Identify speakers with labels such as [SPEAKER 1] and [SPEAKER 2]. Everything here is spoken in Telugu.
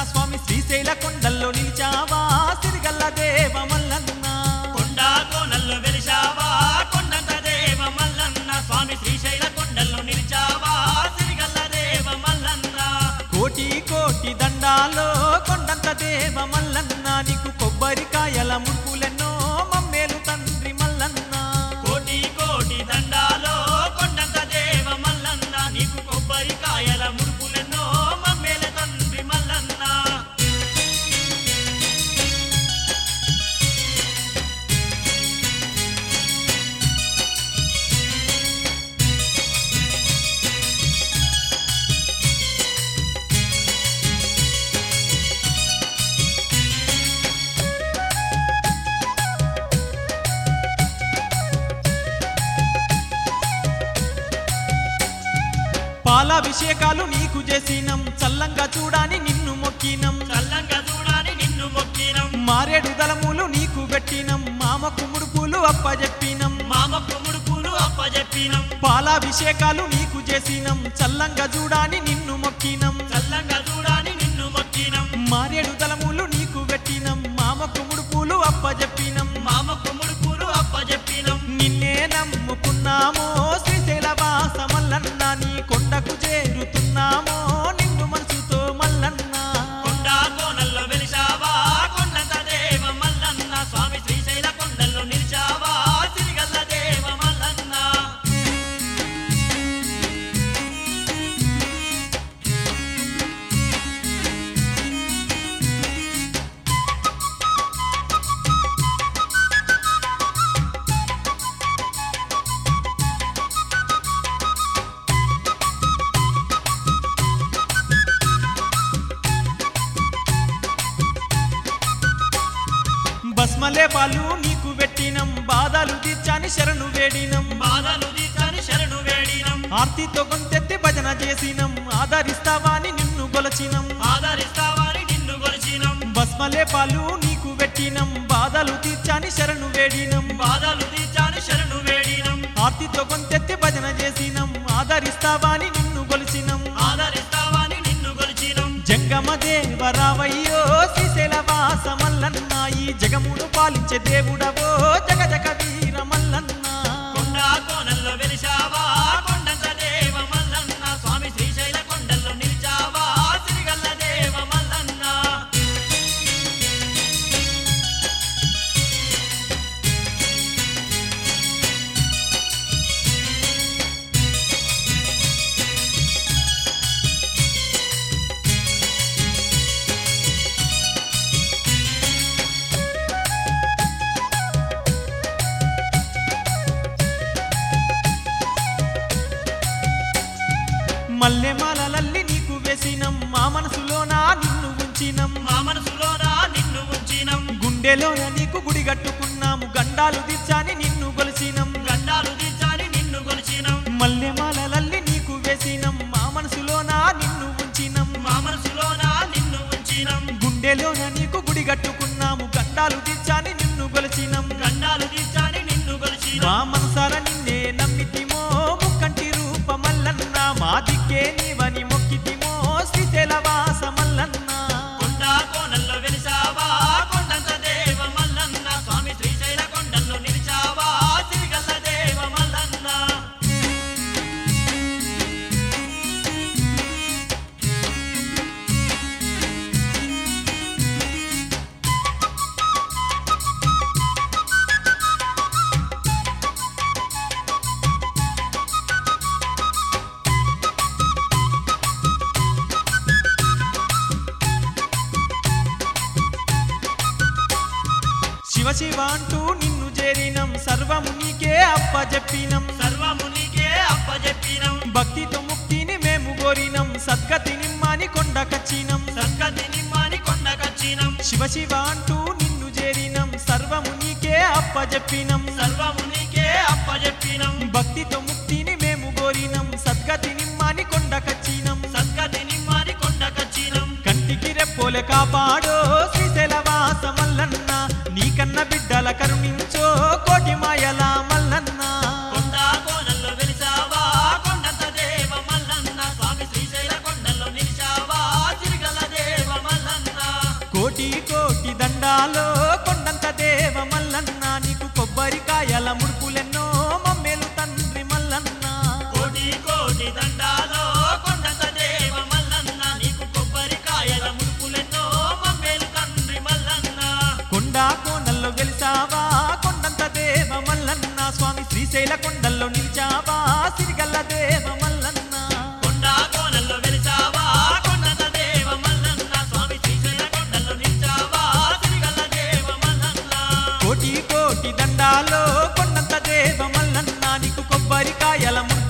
[SPEAKER 1] స్వామి శ్రీశైల కొండల్లో నిలిచావా సిరిగల్ల దేవ మల్లన్న
[SPEAKER 2] కొండా కోనల్లో వెలిశావా కొండంత దేవ మల్లన్న స్వామి శ్రీశైల కొండల్లో నిలిచావా సిరిగల్ల దేవ మల్లన్న
[SPEAKER 1] కోటి కోటి దండాలో కొండంత దేవ మల్లన్న నీకు కొబ్బరికాయల ముడుపులెన్నో మమ్మేలు తండ్రి మల్లన్న
[SPEAKER 2] కోటి కోటి దండాలో కొండంత దేవ మల్లన్న నీకు కొబ్బరికాయల ముడుపులెన్నో మమ్మేల తండ్రి మల్లన్న
[SPEAKER 1] పాలాభిషేకాలు నీకు చేసినం చల్లంగా చూడాని నిన్ను మొక్కినం
[SPEAKER 2] చల్లంగా చూడాని నిన్ను మొక్కినం
[SPEAKER 1] మారేడు దళములు నీకు పెట్టినం మామకు ముడుపులు అప్పజెప్పినం
[SPEAKER 2] మామ కుముడు పూలు అప్పజెప్పినం
[SPEAKER 1] పాలాభిషేకాలు నీకు చేసినం చల్లంగా చూడాని నిన్ను మొక్కినం
[SPEAKER 2] చల్లంగా చూడాని నిన్ను మొక్కినం
[SPEAKER 1] మారేడు దళములు నీకు పెట్టినం మామకు ముడుపులు అప్పజెప్పినం
[SPEAKER 2] మామ కుముడు పూలు అప్పజెప్పినం
[SPEAKER 1] నిన్నే నమ్ముకున్నామో శ్రీశైల వాస మల్లన్న నీ కొండకు చేరుతున్నామో నిన్ను మనసుతో మల్లన్న
[SPEAKER 2] కొండా కోనల్లో వెలిశావా కొండంత దేవ మల్లన్న స్వామి శ్రీశైల కొండల్లో నిలిచావా సిరిగల్ల దేవ మల్లన్న
[SPEAKER 1] బస్మలే పాలు నీకు పెట్టినం బాధలు తీర్చాని శరణు వేడినం
[SPEAKER 2] బాధలు తీర్చని శరణు వేడినం
[SPEAKER 1] ఆర్తితో గొంతెత్తి భజన చేసినం ఆదరిస్తావాని నిన్ను గొలచినం
[SPEAKER 2] ఆదరిస్తావని నిన్ను కొలిచినం
[SPEAKER 1] బస్మలే పాలు నీకు పెట్టినం బాధలు తీర్చాని శరణు వేడినం
[SPEAKER 2] బాధలు తీర్చని శరణు వేడినం
[SPEAKER 1] ఆర్తితో గొంతెత్తి భజన చేసినం ఆదరిస్తావాని నిన్ను గొలిచినం
[SPEAKER 2] ఆదరిస్తావని నిన్ను కొలిచినం
[SPEAKER 1] జంగమ దేవరావయ్యో శ్రీశైల వాస మల్లన్న ఈ జగమును పాలించే దేవుడవో జగ జగ వీర మల్లన్న
[SPEAKER 2] కొండా కోనల్లో వెలిశావా కొండంత దేవ మల్లన్న స్వామి శ్రీశైల కొండల్లో నిలిచావా సిరిగల్ల దేవ మల్లన్న
[SPEAKER 1] మల్లెమాలలల్లి నీకు వేసినం మా మనసులోన నిన్ను ఉంచినం
[SPEAKER 2] మా మనసులోన నిన్ను ఉంచినం
[SPEAKER 1] గుండెలోన నీకు గుడి కట్టుకున్నాము గండాలు తీర్చాని నిన్ను గొలిసినం
[SPEAKER 2] గండాలు తీర్చని నిన్ను కొలిచినం
[SPEAKER 1] మల్లెమాలలల్లి నీకు వేసినం మా మనసులోన నిన్ను ఉంచినం
[SPEAKER 2] మా మనసులోన నిన్ను ఉంచినం
[SPEAKER 1] గుండెలోన నీకు గుడి కట్టుకున్నాము గండాలు తీర్చాని నిన్ను గొలిచినం
[SPEAKER 2] గండాలు తీర్చని నిన్ను కొలిచినం
[SPEAKER 1] మా మనసార నిన్నే నమ్మితిమో ముక్కంటి రూప మల్లన్న మా దిక్కే నీవని మొక్కితిమో శ్రీశైల వాస మల్లన్న
[SPEAKER 2] కొండా కోనల్లో వెలిసావా కొండంత దేవ మల్లన్న స్వామి శ్రీశైల కొండల్లో నిలిచావా సిరిగల్ల దేవ మల్లన్న
[SPEAKER 1] శివ శివ అంటూ నిన్ను చేరినం సర్వము నీకే అప్పజెప్పినం
[SPEAKER 2] సర్వము నీకే అప్పజెప్పినం
[SPEAKER 1] భక్తితో ముక్తిని మేము కోరినం సద్గతి నిమ్మని కొండకచ్చినం
[SPEAKER 2] సద్గతి నిమ్మని కొండకచ్చినం
[SPEAKER 1] శివ శివ అంటూ నిన్ను చేరినం సర్వము నీకే అప్పజెప్పినం
[SPEAKER 2] సర్వము నీకే అప్పజెప్పినం
[SPEAKER 1] భక్తితో ముక్తిని మేము కోరినం సద్గతి నిమ్మని కొండకచ్చినం
[SPEAKER 2] సద్గతి నిమ్మని కొండకచ్చినం
[SPEAKER 1] కంటికి రెప్పోలే కాపాడో శ్రీశైల వాస మల్లన్న నీకన్న బిడ్డల కరుణించో కోటి మాయల మల్లన్న
[SPEAKER 2] కొండా కోనల్లో వెలిసావా కొండంత దేవ మల్లన్న స్వామి శ్రీశైల కొండల్లో నిలిచావా సిరిగల్ల దేవ మల్లన్న
[SPEAKER 1] కోటి కోటి దండాలో కొండంత దేవ మల్లన్న నీకు కొబ్బరికాయల ముడుపులెన్నో మమ్మేలు తండ్రి మల్లన్న
[SPEAKER 2] కోటి కోటి దండాలో కొండంత దేవ మల్లన్న నీకు కొబ్బరికాయల ముడుపులెన్నో మమ్మేలు తండ్రి మల్లన్న
[SPEAKER 1] కొండా కోనల్లో వెలిసావా కొండంత దేవ మల్లన్న స్వామి శ్రీశైల కొండల్లో నిలిచావా సిరిగల్ల దేవ మల్లన్న
[SPEAKER 2] కొండా కోనల్లో వెలిసావా కొండంత దేవ మల్లన్న స్వామి శ్రీశైల కొండల్లో నిలిచావా తిరిగల్ల దేవ మల్లన్న
[SPEAKER 1] కోటి కోటి దండాలో కొండంత దేవ మల్లన్న నీకు కొబ్బరికాయల ముడుపులెన్నో